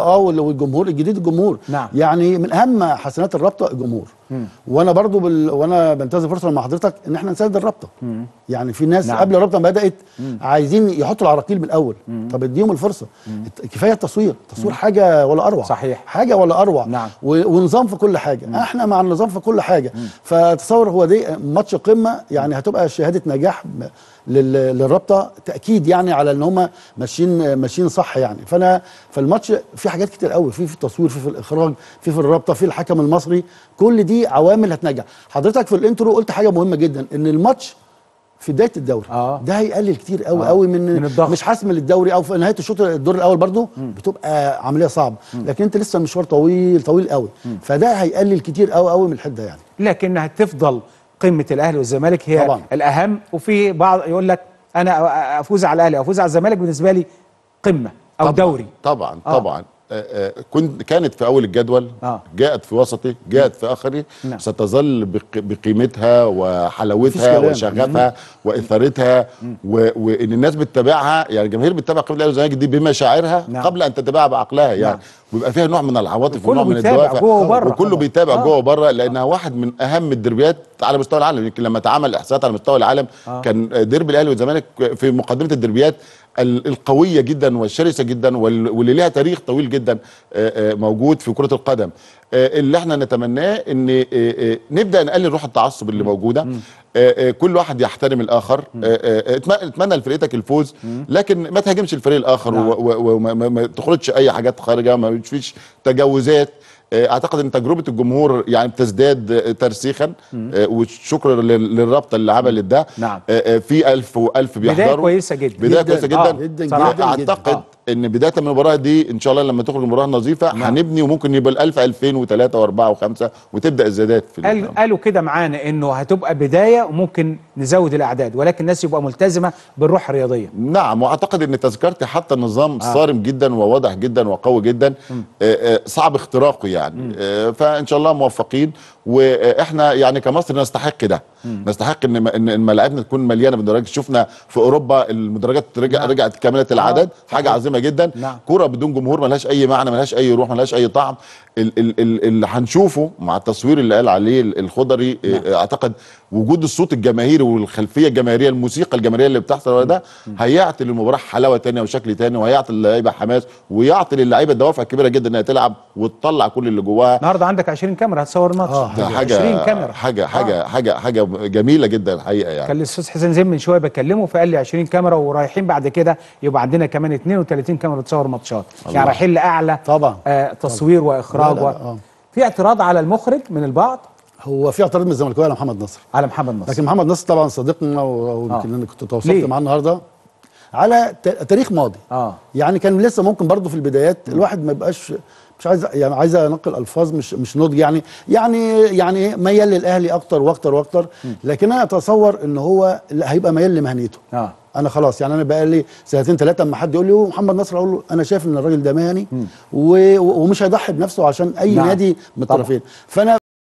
اه وال- والجمهور الجديد الجمهور نعم. يعني من اهم حسنات الرابطه الجمهور وانا برضو بال... وانا بنتهز الفرصه مع حضرتك ان احنا نساعد الرابطه يعني في ناس نعم. نعم. قبل الرابطه ما بدات عايزين يحطوا العراقيل من الاول طب اديهم الفرصه الت- كفايه التصوير التصوير حاجه ولا اروع صحيح. حاجه ولا اروع نعم. و... ونظام في كل حاجه احنا مع النظام في كل حاجه فتصور هو دي ماتش قمه يعني هتبقى شهاده نجاح ب- لل... للرابطه تاكيد يعني على ان هم ماشيين ماشيين صح يعني فانا فالماتش في حاجات كتير قوي في في التصوير في في الاخراج في في الرابطه في الحكم المصري كل دي عوامل هتنجح حضرتك في الانترو قلت حاجه مهمه جدا ان الماتش في بدايه الدوري آه. ده هيقلل كتير قوي آه. آه. قوي من, من الضغط. مش حسم للدوري او في نهايه الشوط الدور الاول برضو بتبقى عمليه صعبه لكن انت لسه المشوار طويل طويل قوي فده هيقلل كتير قوي قوي من الحده يعني لكنها تفضل قمه الاهلي والزمالك هي طبعاً. الاهم وفي بعض يقول لك انا افوز على الاهلي افوز على الزمالك بالنسبه لي قمه او طبعاً دوري طبعا آه. طبعا آه، آه، كنت كانت في اول الجدول آه. جاءت في وسطه جاءت في اخره نعم. ستظل بق- بقيمتها مفيش وحلاوتها كلام. وشغفها واثارتها و- وان الناس بتتابعها يعني الجماهير بتتابع قبل الاهلي والزمالك دي بمشاعرها نعم. قبل ان تتابعها بعقلها يعني نعم. ويبقى فيها نوع من العواطف وكله ونوع من بيتابع الدوافع جوه وبره وكله طبعاً. بيتابع آه. جوه وبره لانها واحد من اهم الدربيات على مستوى العالم يمكن لما اتعمل احصاءات على مستوى العالم آه. كان ديربي الاهلي والزمالك في مقدمه الدربيات ال- القويه جدا والشرسه جدا وال- واللي ليها تاريخ طويل جدا آه، آه، موجود في كره القدم آه، اللي احنا نتمناه ان آه، آه، نبدا نقلل روح التعصب اللي موجوده آه، آه، كل واحد يحترم الاخر آه، آه، اتم- اتمنى لفرقتك الفوز لكن ما تهاجمش الفريق الاخر نعم. و- و- وما ما- ما تخرجش اي حاجات خارجه ما فيش تجاوزات آه، اعتقد ان تجربه الجمهور يعني بتزداد آه، ترسيخا آه، والشكر لل- للرابطه اللي عملت ده نعم. آه، آه، في ألف وألف بيحضروا بداية كويسة جدا. بدايه جداً. كويسه آه، جدا جداً صراحة. جداً جداً. اعتقد آه. ان بدايه من المباراه دي ان شاء الله لما تخرج المباراه نظيفه هنبني وممكن يبقى ال1000 2000 و3 و4 و5 وتبدا الزيادات في قال ال- قالوا كده معانا انه هتبقى بدايه وممكن نزود الاعداد ولكن الناس يبقى ملتزمه بالروح الرياضيه نعم واعتقد ان تذكرتي حتى النظام آه. صارم جدا وواضح جدا وقوي جدا آه آه صعب اختراقه يعني آه فان شاء الله موفقين واحنا يعني كمصر نستحق ده نستحق ان ان إن ملاعبنا تكون مليانه بالمدرجات شفنا في اوروبا المدرجات رجع نعم. رجعت كامله العدد حاجه عظيمه جدا نعم. كوره بدون جمهور ملهاش اي معنى ملهاش اي روح ملهاش اي طعم ال- ال- ال- اللي هنشوفه مع التصوير اللي قال عليه الخضري آه، اعتقد وجود الصوت الجماهيري والخلفيه الجماهيريه الموسيقى الجماهيريه اللي بتحصل ده هيعطي للمباراه حلاوه تانية وشكل تاني وهيعطي اللعيبه حماس ويعطي للعيبه دوافع كبيره جدا انها تلعب وتطلع كل اللي جواها النهارده عندك 20 كاميرا هتصور الماتش آه. ده 20 حاجه كاميرا حاجه آه. حاجه حاجه حاجه جميله جدا الحقيقه يعني كان الاستاذ حسين زين من شويه بكلمه فقال لي 20 كاميرا ورايحين بعد كده يبقى عندنا كمان 32 كاميرا تصور ماتشات يعني رايحين لاعلى طبعا. آه تصوير واخراج لا، لا، و... آه. في اعتراض على المخرج من البعض هو في اعتراض من الزملكاويه على محمد نصر على محمد نصر لكن محمد نصر طبعا صديقنا و- ويمكن آه. انا كنت ليه؟ تواصلت معاه النهارده على ت- تاريخ ماضي اه يعني كان لسه ممكن برضه في البدايات الواحد ما يبقاش مش عايز يعني عايز انقل الفاظ مش مش نضج يعني يعني يعني إيه ميال للاهلي اكتر واكتر واكتر لكن انا اتصور ان هو لا هيبقى ميال لمهنيته اه انا خلاص يعني انا بقى لي سنتين ثلاثه اما حد يقول لي "أوه، محمد نصر اقول له انا شايف ان الراجل ده مهني و- و- ومش هيضحي بنفسه عشان اي نعم. نادي من طبعاً. الطرفين فانا